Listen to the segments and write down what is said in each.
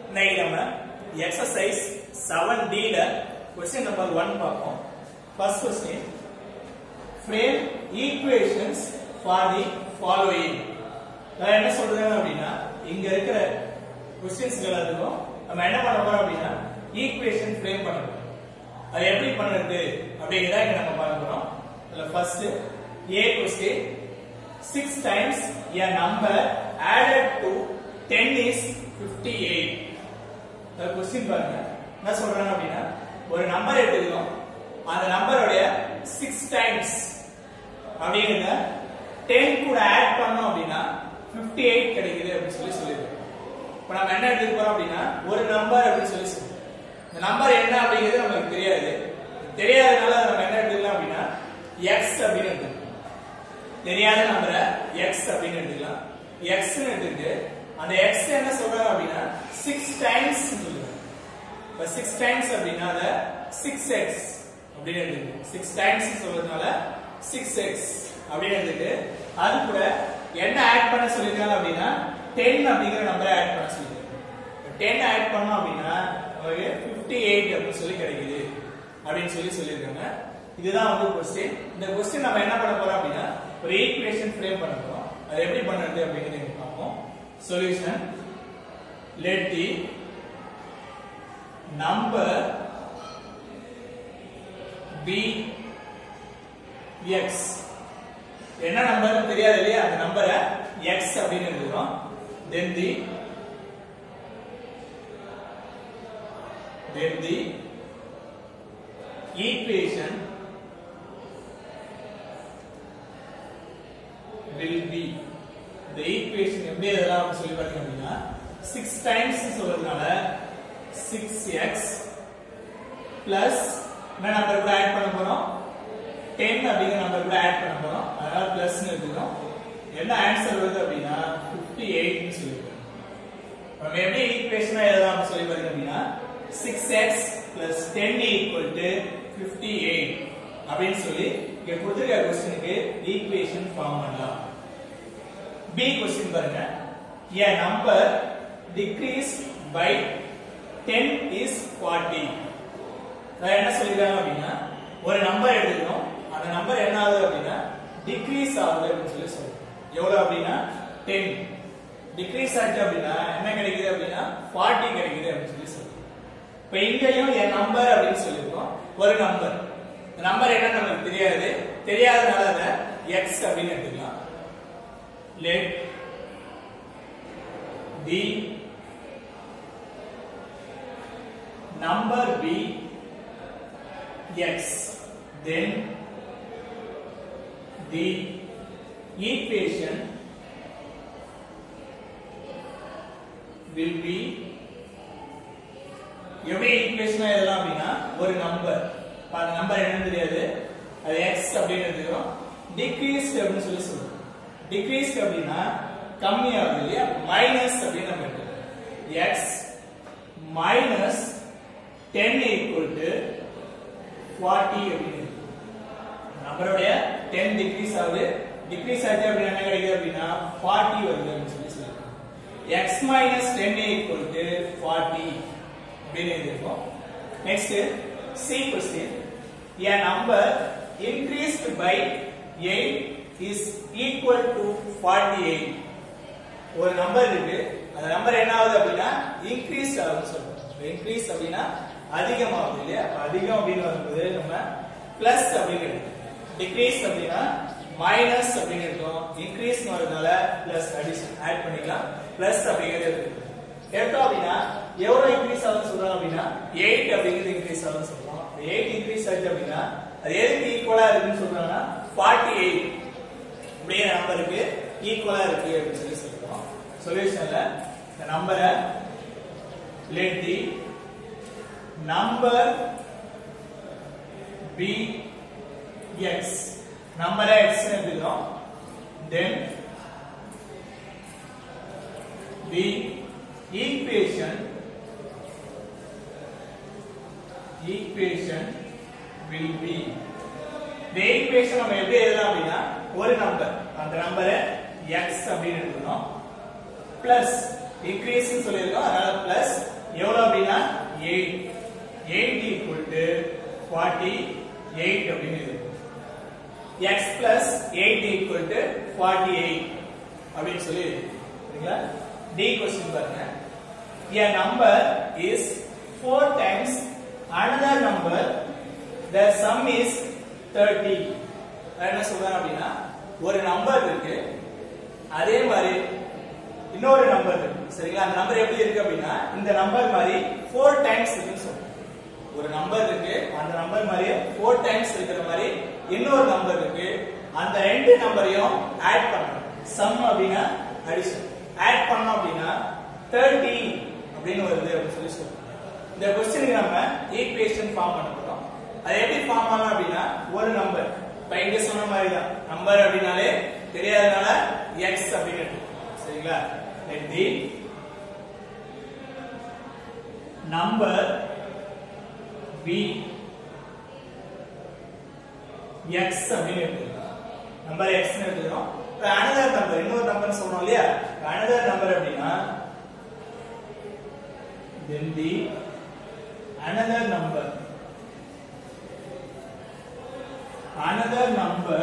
இன்னைக்கு நம்ம exercise seven ல கொஸ்டின் நம்பர் ஒன் பார்ப்போம் first question frame equations for the following நான் என்ன சொல்றேன் அப்படின்னா இங்க இருக்கிற கொஸ்டின்ஸ் எல்லாத்துக்கும் நம்ம என்ன பண்ண போறோம் அப்படின்னா ஈக்குவேஷன் ஃப்ரேம் பண்ண போறோம் அது எப்படி பண்றது அப்படிங்கிறத இங்க நம்ம பார்க்க போறோம் அதுல first a question 6 times a number added to 10 is 58 இந்த கொஸ்டின் பாருங்க என்ன சொல்றாங்க அப்படின்னா ஒரு நம்பர் எடுத்துக்கிறோம் அந்த நம்பருடைய 6 டைம்ஸ் அப்படிங்கறத 10 கூட ஆட் பண்ணோம் அப்படின்னா 58 கிடைக்குது அப்படின்னு சொல்லி சொல்லிருக்கோம் இப்போ நம்ம என்ன எடுத்துக்க போறோம் அப்படின்னா ஒரு நம்பர் அப்படின்னு சொல்லி சொல்லுவோம் இந்த நம்பர் என்ன அப்படிங்கிறது நமக்கு தெரியாது தெரியாதனால நம்ம என்ன எடுத்துக்கலாம் அப்படின்னா x அப்படின்னு எடுத்துக்கலாம் தெரியாத நம்பரை x அப்படின்னு எடுத்துக்கலாம் x னு எடுத்துட்டு அந்த x என்ன சொல்றாங்க அப்படின்னா 6 டைம்ஸ் சொல்லுவாங்க இப்ப 6 டைம்ஸ் அப்படின்னா அத 6x அப்படின்னு எடுத்துட்டு 6 டைம்ஸ் சொல்றதுனால 6x அப்படின்னு எடுத்துட்டு அது கூட என்ன ஆட் பண்ண சொல்லிருக்காங்க அப்படின்னா 10 அப்படிங்கிற நம்பரை ஆட் பண்ண சொல்லிருக்காங்க 10 ஆட் பண்ணோம் அப்படின்னா நமக்கு 58 அப்படின்னு சொல்லி கிடைக்குது அப்படின்னு சொல்லி சொல்லியிருக்காங்க இதுதான் வந்து கொஸ்டின் இந்த கொஸ்டின் நம்ம என்ன பண்ண போறோம் அப்படின்னா ஒரு ஈக்குவேஷன் ஃப்ரேம் பண்ண போறோம் அது எப்படி பண்றது அப்படிங்கறத இங்க பார்ப்போம் solution let the number be x என்ன நம்பர் தெரியாது இல்லையா அந்த நம்பரை x அப்படின்னு எழுதுறோம் then the then the equation will be the equation எப்படி எழுதலாம் அப்படின்னு சொல்லி பாத்தீங்க அப்படின்னா 6 டைம்ஸ் சொல்றதுனால 6x plus என்ன நம்பர் கூட ஆட் பண்ண போறோம் 10 அப்படிங்கிற நம்பர் கூட ஆட் பண்ண போறோம் அதனால பிளஸ் எடுத்துக்கிறோம் என்ன ஆன்சர் வருது அப்படின்னா 58 னு சொல்லிருக்கோம் நம்ம எப்படி ஈக்குவேஷனா எழுதலாம் அப்படின்னு சொல்லி பாத்தீங்க அப்படின்னா 6x plus 10 equal to 58 அப்படின்னு சொல்லி இங்க கொடுத்திருக்க கொஸ்டினுக்கு ஈக்குவேஷன் ஃபார்ம் பண்ணலாம் பி கொஸ்டின் பாருங்க a number decreased by 10 is 40 நான் என்ன சொல்லிருக்காங்க அப்படின்னா ஒரு நம்பர் எடுத்துக்கிறோம் அந்த நம்பர் என்ன ஆகுது அப்படின்னா டிக்ரீஸ் ஆகுது அப்படின்னு சொல்லி சொல்றோம் எவ்வளவு அப்படின்னா 10 டிக்ரீஸ் ஆச்சு அப்படின்னா என்ன கிடைக்குது அப்படின்னா 40 கிடைக்குது அப்படின்னு சொல்லி சொல்றோம் இப்ப இங்கேயும் என் நம்பர் அப்படின்னு சொல்லியிருக்கோம் ஒரு நம்பர் நம்பர் என்ன நமக்கு தெரியாது தெரியாதனால அதை எக்ஸ் அப்படின்னு எடுத்துக்கலாம் let the number be x then the equation will be எப்படி ஈக்குவேஷனா எழுதலாம் அப்படின்னா ஒரு நம்பர் அந்த நம்பர் என்னன்னு தெரியாது அது எக்ஸ் அப்படின்னு எடுத்துக்கிறோம் டிக்ரீஸ்ட் அப்படின்னு சொல்லி சொல்றோம் டிக்ரீஸ்ட் அப்படின்னா கம்மி ஆகுது இல்லையா மைனஸ் அப்படின்னு நம்ம எடுத்துக்கிறோம் x minus ten equal to forty அப்படின்னு நம்பருடைய டென் டிக்ரீஸ் ஆகுது டிக்ரீஸ் ஆச்சு அப்படின்னா என்ன கிடைக்குது அப்படின்னா ஃபார்ட்டி வருது அப்படின்னு சொல்லி சொல்லியிருக்கோம் x minus ten equal to forty அப்படின்னு எழுதியிருக்கோம் next c question a number increased by 8 is equal to 48 ஒரு நம்பர் இருக்கு அந்த நம்பர் என்ன ஆகுது அப்படின்னா இன்க்ரீஸ் ஆகுதுன்னு சொல்றோம் இன்க்ரீஸ் அப்படின்னா அதிகமாகுது இல்லையா அப்ப அதிகம் அப்படின்னு வரும்போது நம்ம பிளஸ் அப்படின்னு எடுக்கணும் டிக்ரீஸ் அப்படின்னா மைனஸ் அப்படின்னு இருக்கும் இன்க்ரீஸ் வரதுனால பிளஸ் அடிஷன் ஆட் பண்ணிக்கலாம் பிளஸ் அப்படிங்கிறது இருக்கு எடுத்தோம் அப்படின்னா எவ்வளவு இன்க்ரீஸ் ஆகுதுன்னு சொல்றோம் அப்படின்னா எயிட் அப்படிங்கிறது இன்க்ரீஸ் ஆகுதுன்னு சொல்றோம் எயிட் இன்க்ரீஸ் ஆச்சு அப்படின்னா அது எதுக்கு ஈக்குவலா இருக்குன்னு சொல்றாங்கன்னா ஃபார்ட்டி எயிட் அப்படிங்கிற நம்பருக்கு ஈக்குவலா இருக்கு அப்படின்னு சொல்லி சொல்றோம் சொல்யூஷன்ல இந்த நம்பரை let the number be x நம்பரை x னு எடுத்துக்கிறோம் then the equation equation will be the equation நம்ம எப்படி எழுதலாம் அப்படின்னா ஒரு நம்பர் அந்த நம்பரை x அப்படின்னு எடுத்துக்கணும் பிளஸ் இன்க்ரீஸ் சொல்லியிருக்கோம் அதனால பிளஸ் ஃபார்ட்டி எயிட் அப்படின்னு இருக்கு x plus 8 equal to 48 அப்படின்னு சொல்லி இருக்கு. சரிங்களா D question பாருங்க a number is 4 times another number the sum is 30 அது என்ன சொல்றாங்க அப்படின்னா ஒரு நம்பர் இருக்கு அதே மாதிரி இன்னொரு நம்பர் இருக்கு சரிங்களா அந்த நம்பர் எப்படி இருக்கு அப்படின்னா இந்த நம்பர் மாதிரி 4 டைம்ஸ் இருக்குன்னு சொல்றோம் ஒரு நம்பர் இருக்கு அந்த நம்பர் மாதிரி ஃபோர் டைம்ஸ் இருக்கிற மாதிரி இன்னொரு நம்பர் இருக்கு அந்த ரெண்டு நம்பரையும் ஆட் பண்ணணும் சம் அப்படின்னா அடிஷன் ஆட் பண்ணோம் அப்படின்னா தேர்ட்டி அப்படின்னு வருது அப்படின்னு சொல்லி சொல்றோம் இந்த கொஸ்டினுக்கு நம்ம ஈக்குவேஷன் ஃபார்ம் பண்ண போறோம் அது எப்படி ஃபார்ம் பண்ணலாம் அப்படின்னா ஒரு நம்பர் இப்ப இங்க சொன்ன மாதிரி தான் நம்பர் அப்படின்னாலே தெரியாதனால எக்ஸ் அப்படின்னு எடுத்துக்கணும். சரிங்களா let the number b x அப்படின்னு எடுத்துக்கலாம் நம்பர் x னு எடுத்துக்கிறோம் இப்போ அனதர் நம்பர் இன்னொரு நம்பர் சொல்றோம் இல்லையா அனதர் நம்பர் அப்படின்னா then the another number another number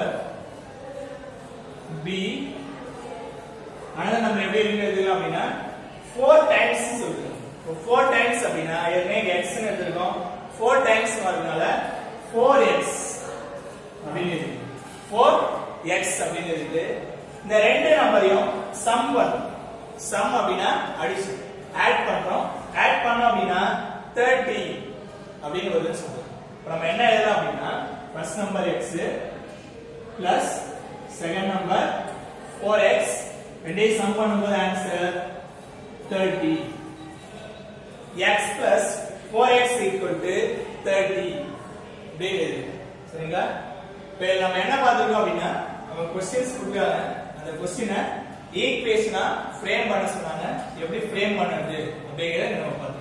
b another number எப்படி இருக்கிறது அப்படின்னா 4 டைம்ஸ் சொல்றோம் இப்போ 4 டைம்ஸ் அப்படின்னா ஏற்கனவே x னு எடுத்திருக்கோம் 4 டைம்ஸ் வரதுனால 4x அப்படின்னு இருக்கு 4x அப்படின்னு இருக்கு இந்த ரெண்டு நம்பரையும் சம் பண்ணும் சம் அப்படின்னா அடிஷன் ஆட் பண்றோம் ஆட் பண்ணோம் அப்படின்னா 30 அப்படின்னு வருதுன்னு சொல்றோம் இப்போ நம்ம என்ன எழுதலாம் அப்படின்னா first number x plus second number 4x ரெண்டையும் சம் பண்ணும்போது answer 30 x plus 4x equal to 30 அப்படின்னு இருக்கு. சரிங்களா இப்போ நம்ம என்ன பார்த்துருக்கோம் அப்படின்னா அவங்க கொஸ்டின்ஸ் கொடுக்குறாங்க அந்த கொஸ்டினை ஈக்குவேஷனா ஃப்ரேம் பண்ண சொன்னாங்க எப்படி ஃப்ரேம் பண்ணுறது அப்படிங்கிறத நம்ம பார்த்துருக்கோம்